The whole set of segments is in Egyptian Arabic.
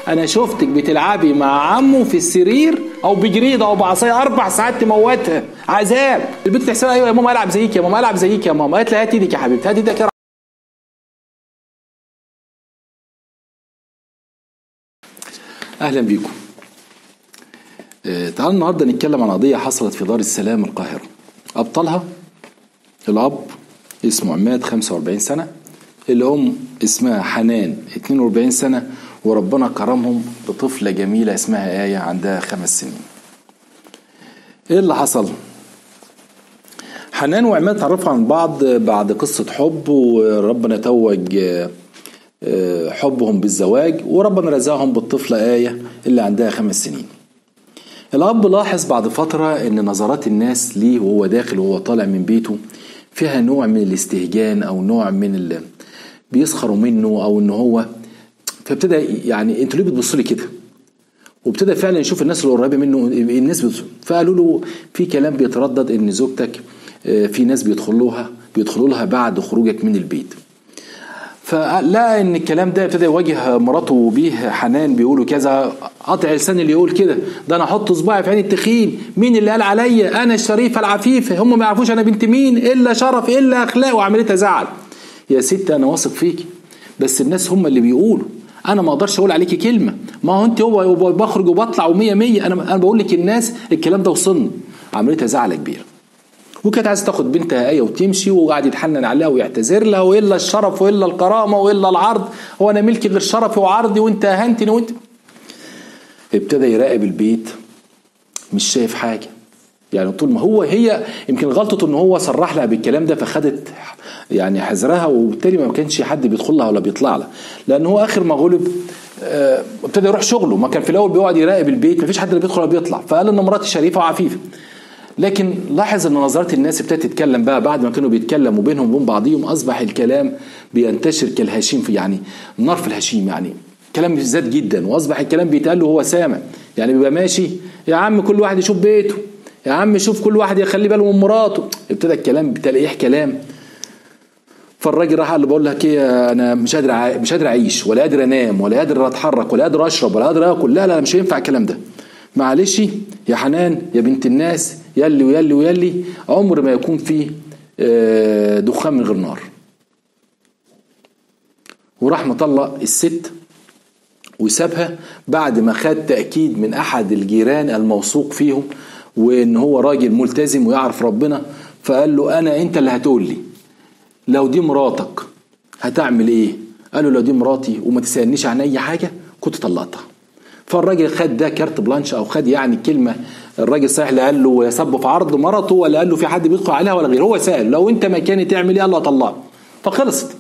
انا شفتك بتلعبي مع عمه في السرير او بجريده او بعصايه اربع ساعات تموتها عذاب البنت تحسبها ايوه يا ماما العب زيك يا ماما العب زيك يا ماما قالت لها هات ايدك يا حبيبتي هات ايدك يا اهلا بيكم آه، تعالوا النهارده نتكلم عن قضيه حصلت في دار السلام القاهره ابطالها الاب اسمه عماد 45 سنه الام اسمها حنان 42 سنه وربنا كرمهم بطفله جميله اسمها ايه عندها خمس سنين ايه اللي حصل حنان وعماد تعرفوا عن بعض بعد قصه حب وربنا توج آه، آه، حبهم بالزواج وربنا رزقهم بالطفله ايه اللي عندها خمس سنين الأب لاحظ بعد فترة إن نظرات الناس ليه وهو داخل وهو طالع من بيته فيها نوع من الاستهجان أو نوع من ال... بيسخروا منه أو إن هو فابتدى يعني أنتوا ليه بتبصوا لي كده؟ وابتدى فعلا يشوف الناس اللي قريبه منه الناس بتبص فقالوا له في كلام بيتردد إن زوجتك آه، في ناس بيدخلوها بيدخلوا لها بعد خروجك من البيت. فلقى ان الكلام ده ابتدى يواجه مراته بيه حنان بيقولوا كذا قطع لسان اللي يقول كده ده انا احط صباعي في عين التخين مين اللي قال عليا انا الشريفه العفيفه هم ما يعرفوش انا بنت مين الا شرف الا اخلاق وعملتها زعل يا ست انا واثق فيكي بس الناس هم اللي بيقولوا انا ما اقدرش اقول عليكي كلمه ما هو انت هو بخرج وبطلع ومية مية انا انا بقول لك الناس الكلام ده وصلني عملتها زعل كبير وكانت عايزه تاخد بنتها ايه وتمشي وقعد يتحنن عليها ويعتذر لها والا الشرف والا الكرامه والا العرض هو انا ملكي غير شرفي وعرضي وانت اهنتني وانت ابتدى يراقب البيت مش شايف حاجه يعني طول ما هو هي يمكن غلطته ان هو صرح لها بالكلام ده فخدت يعني حذرها وبالتالي ما كانش حد بيدخل لها ولا بيطلع لها لان هو اخر ما غلب آه، ابتدى يروح شغله ما كان في الاول بيقعد يراقب البيت ما فيش حد اللي بيدخل ولا بيطلع فقال ان مراتي شريفه وعفيفه لكن لاحظ ان نظرات الناس ابتدت تتكلم بقى بعد ما كانوا بيتكلموا بينهم وبين بعضهم اصبح الكلام بينتشر كالهشيم في يعني نار في الهشيم يعني كلام زاد جدا واصبح الكلام بيتقال له وهو سامع يعني بيبقى ماشي يا عم كل واحد يشوف بيته يا عم شوف كل واحد يخلي باله من مراته ابتدى الكلام بتلاقيه كلام فالراجل راح قال له بقول لك ايه انا مش قادر ع- مش قادر اعيش ولا قادر انام ولا قادر اتحرك ولا قادر اشرب ولا قادر اكل لا لا مش هينفع الكلام ده معلش يا حنان يا بنت الناس يلي ويلي ويلي عمر ما يكون فيه آه، دخان من غير نار وراح مطلق الست وسابها بعد ما خد تأكيد من أحد الجيران الموثوق فيهم وإن هو راجل ملتزم ويعرف ربنا فقال له أنا أنت اللي هتقول لي لو دي مراتك هتعمل إيه؟ قال له لو دي مراتي وما تسألنيش عن أي حاجة كنت طلقتها فالراجل خد ده كارت بلانش او خد يعني كلمه الراجل صحيح لا قال له يسب في عرض مرته ولا قال له في حد بيدخل عليها ولا غيره هو سال لو انت مكاني تعمل ايه قال له اطلقها فخلصت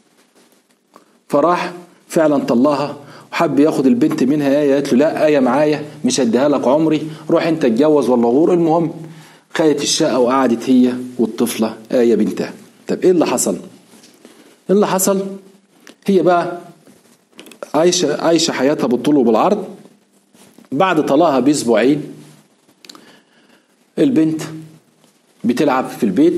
فراح فعلا طلقها وحب ياخد البنت منها ايه قالت له لا ايه معايا مش هديها لك عمري روح انت اتجوز ولا غور المهم خدت الشقه وقعدت هي والطفله ايه بنتها طب ايه اللي حصل؟ ايه اللي حصل؟ هي بقى عايشه عايشه حياتها بالطول وبالعرض بعد طلاقها باسبوعين البنت بتلعب في البيت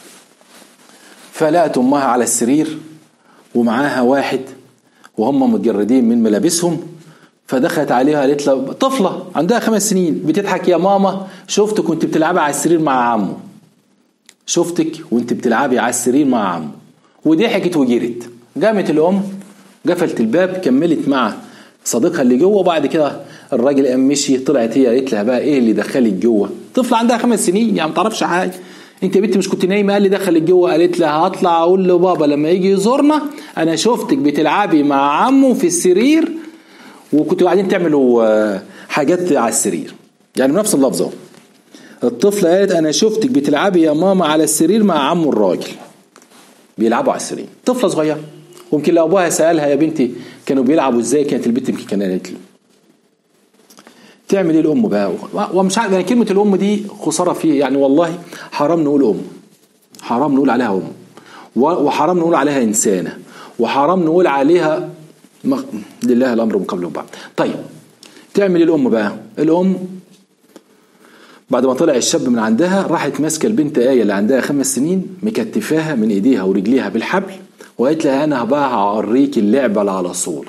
فلقت امها على السرير ومعاها واحد وهم متجردين من ملابسهم فدخلت عليها قالت لها طفله عندها خمس سنين بتضحك يا ماما شفت كنت بتلعبي على السرير مع عمو شفتك وانت بتلعبي على السرير مع عمو وضحكت وجرت قامت الام قفلت الباب كملت مع صديقها اللي جوه وبعد كده الراجل قام مشي طلعت هي قالت لها بقى ايه اللي دخلك جوه طفله عندها خمس سنين يعني ما تعرفش حاجه انت يا بنتي مش كنت نايمه قال لي دخلك جوه قالت لها هطلع اقول لبابا لما يجي يزورنا انا شفتك بتلعبي مع عمه في السرير وكنتوا قاعدين تعملوا آه، حاجات على السرير يعني بنفس اللفظ اهو الطفله قالت انا شفتك بتلعبي يا ماما على السرير مع عمه الراجل بيلعبوا على السرير طفله صغيره ممكن لو ابوها سالها يا بنتي كانوا بيلعبوا ازاي كانت البنت يمكن كانت قالت له تعمل ايه الام بقى ومش عارف يعني كلمه الام دي خساره فيه يعني والله حرام نقول ام حرام نقول عليها ام وحرام نقول عليها انسانه وحرام نقول عليها مغ... لله الامر من قبل وبعد طيب تعمل ايه الام بقى الام بعد ما طلع الشاب من عندها راحت ماسكه البنت ايه اللي عندها خمس سنين مكتفاها من ايديها ورجليها بالحبل وقالت لها انا بقى هوريك اللعبه اللي على صوله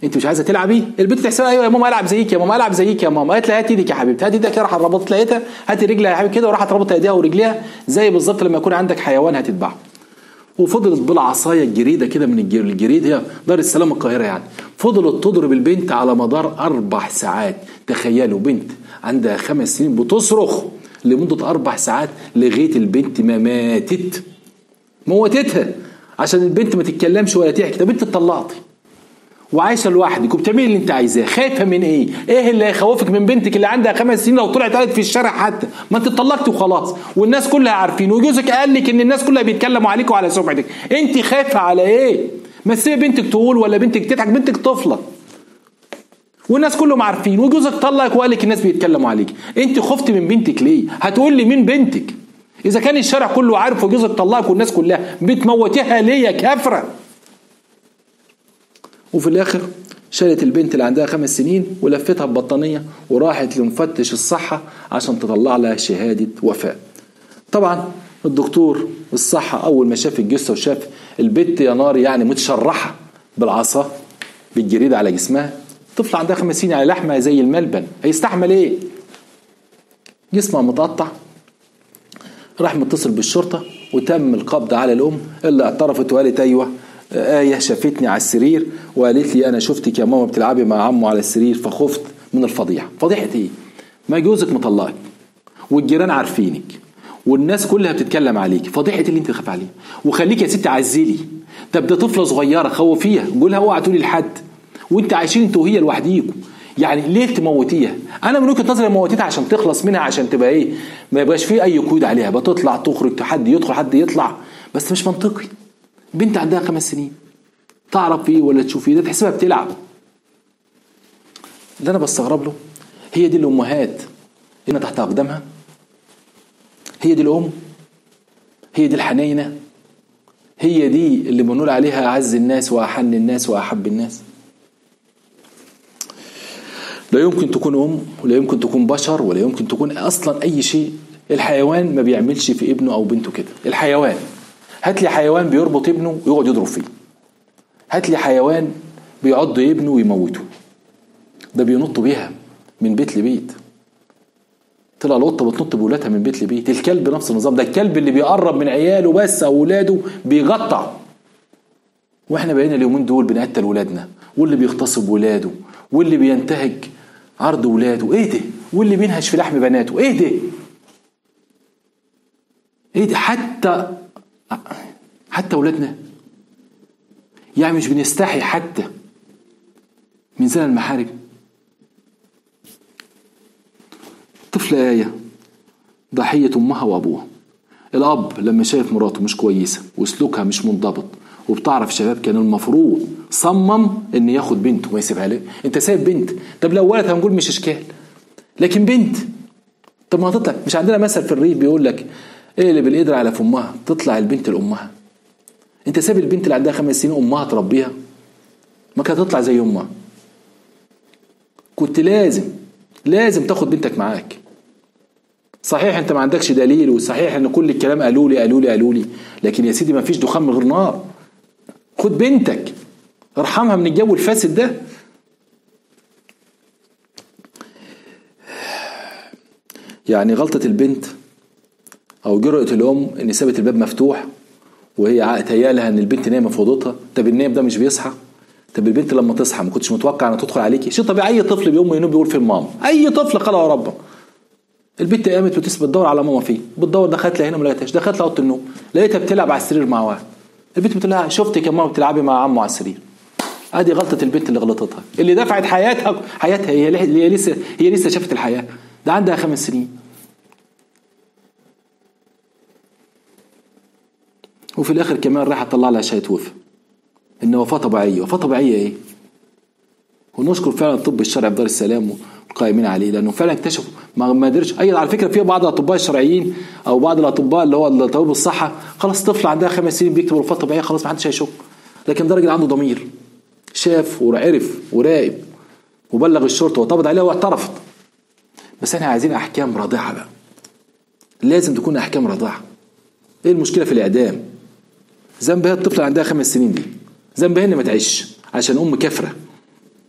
انت مش عايزه تلعبي البنت تحسبها ايوه يا ماما العب زيك يا ماما العب زيك يا ماما قالت لها هات ايدك يا حبيبتي هات ايدك راح ربطت لقيتها هات رجلها يا حبيبتي كده وراحت ربطت ايديها ورجليها زي بالظبط لما يكون عندك حيوان هتذبحه وفضلت بالعصايه الجريده كده من الجريد هي دار السلام القاهره يعني فضلت تضرب البنت على مدار اربع ساعات تخيلوا بنت عندها خمس سنين بتصرخ لمده اربع ساعات لغايه البنت ما ماتت موتتها عشان البنت ما تتكلمش ولا تحكي طب انت اتطلقتي وعايشه لوحدك وبتعملي اللي انت عايزاه خايفه من ايه ايه اللي هيخوفك من بنتك اللي عندها خمس سنين لو طلعت قالت في الشارع حتى ما انت اتطلقتي وخلاص والناس كلها عارفين وجوزك قال لك ان الناس كلها بيتكلموا عليك وعلى سمعتك انت خايفه على ايه ما تسيب بنتك تقول ولا بنتك تضحك بنتك طفله والناس كلهم عارفين وجوزك طلقك وقال لك الناس بيتكلموا عليك انت خفت من بنتك ليه هتقول لي مين بنتك اذا كان الشارع كله عارف وجوزك طلقك والناس كلها بتموتيها ليه يا كافره وفي الاخر شالت البنت اللي عندها خمس سنين ولفتها ببطانيه وراحت لمفتش الصحه عشان تطلع لها شهاده وفاه. طبعا الدكتور الصحه اول ما شاف الجثه وشاف البت يا نار يعني متشرحه بالعصا بالجريده على جسمها طفل عندها خمس سنين على لحمه زي الملبن هيستحمل ايه؟ جسمها متقطع راح متصل بالشرطه وتم القبض على الام اللي اعترفت وقالت ايوه آية شافتني على السرير وقالت لي أنا شفتك يا ماما بتلعبي مع عمو على السرير فخفت من الفضيحة فضيحة إيه؟ ما جوزك مطلقك والجيران عارفينك والناس كلها بتتكلم عليك فضيحة اللي انت تخاف عليه وخليك يا ست عزلي طب ده طفلة صغيرة خوفيها قولها اوعى تقولي لحد وانت عايشين انت وهي لوحديكم يعني ليه تموتيها انا من وجهه نظري موتيتها عشان تخلص منها عشان تبقى ايه ما يبقاش فيه اي قيود عليها بتطلع تخرج حد يدخل حد يطلع بس مش منطقي بنت عندها خمس سنين تعرف فيه ولا تشوف فيه ده تحسبها بتلعب اللي انا بستغرب له هي دي الامهات هنا تحت اقدامها هي دي الام هي دي الحنينه هي دي اللي بنقول عليها اعز الناس واحن الناس واحب الناس لا يمكن تكون ام ولا يمكن تكون بشر ولا يمكن تكون اصلا اي شيء الحيوان ما بيعملش في ابنه او بنته كده الحيوان هات لي حيوان بيربط ابنه ويقعد يضرب فيه هات لي حيوان بيعض ابنه ويموته ده بينط بيها من بيت لبيت طلع القطه بتنط بولادها من بيت لبيت الكلب نفس النظام ده الكلب اللي بيقرب من عياله بس او ولاده بيقطع واحنا بقينا اليومين دول بنقتل ولادنا واللي بيغتصب ولاده واللي بينتهك عرض ولاده ايه ده واللي بينهش في لحم بناته ايه ده ايه ده حتى حتى ولادنا يعني مش بنستحي حتى من زنا المحارم طفلة آية ضحية أمها وأبوها الأب لما شايف مراته مش كويسة وسلوكها مش منضبط وبتعرف شباب كان المفروض صمم ان ياخد بنته وما يسيبها ليه انت سايب بنت طب لو ولد هنقول مش اشكال لكن بنت طب ما هتطلع مش عندنا مثل في الريف بيقول لك ايه اللي بالقدر على فمها تطلع البنت لامها انت سايب البنت اللي عندها خمس سنين امها تربيها ما كانت تطلع زي امها كنت لازم لازم تاخد بنتك معاك صحيح انت ما عندكش دليل وصحيح ان كل الكلام قالوا لي قالوا لي قالوا لي لكن يا سيدي ما فيش دخان من غير نار خد بنتك ارحمها من الجو الفاسد ده يعني غلطة البنت أو جرأة الأم إن سابت الباب مفتوح وهي تيالها إن البنت نايمة في أوضتها طب النايم ده مش بيصحى طب البنت لما تصحى ما كنتش متوقع انها تدخل عليكي شيء طبيعي اي طفل بيقوم ينوم بيقول فين ماما اي طفل خلقه ربه البنت قامت وتثبت بتدور على ماما فين بتدور دخلت لها هنا ما لقيتهاش دخلت اوضه النوم لقيتها بتلعب على السرير مع واحد البنت بتقول لها شفتك يا ماما بتلعبي مع عمو على السرير ادي غلطه البنت اللي غلطتها اللي دفعت حياتها حياتها هي هي لسه هي لسه شافت الحياه ده عندها خمس سنين وفي الاخر كمان راح تطلع لها شهاده وفاه ان وفاه طبيعيه وفاه طبيعيه ايه ونشكر فعلا الطب الشرعي في دار السلام والقائمين عليه لانه فعلا اكتشفوا ما ما قدرش اي على فكره في بعض الاطباء الشرعيين او بعض الاطباء اللي هو طبيب الصحه خلاص طفل عندها خمس سنين بيكتب وفاه طبيعيه خلاص ما حدش هيشك لكن ده راجل عنده ضمير شاف وعرف وراقب وبلغ الشرطه وطبط عليها واعترفت بس احنا عايزين احكام رادعه بقى لازم تكون احكام رادعه ايه المشكله في الاعدام ذنب هي الطفله عندها خمس سنين دي ذنب هي ان ما تعيش عشان ام كافره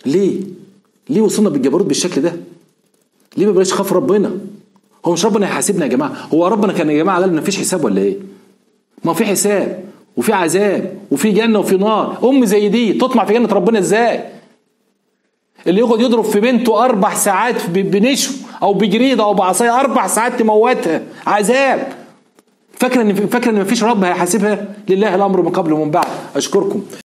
ليه ليه وصلنا بالجبروت بالشكل ده ليه ما بلاش خاف ربنا هو مش ربنا هيحاسبنا يا جماعه هو ربنا كان يا جماعه قال ما فيش حساب ولا ايه ما في حساب وفي عذاب وفي جنه وفي نار ام زي دي تطمع في جنه ربنا ازاي اللي يقعد يضرب في بنته اربع ساعات بنشو او بجريده او بعصايه اربع ساعات تموتها عذاب فاكره ان فاكره ان مفيش رب هيحاسبها لله الامر من قبل ومن بعد اشكركم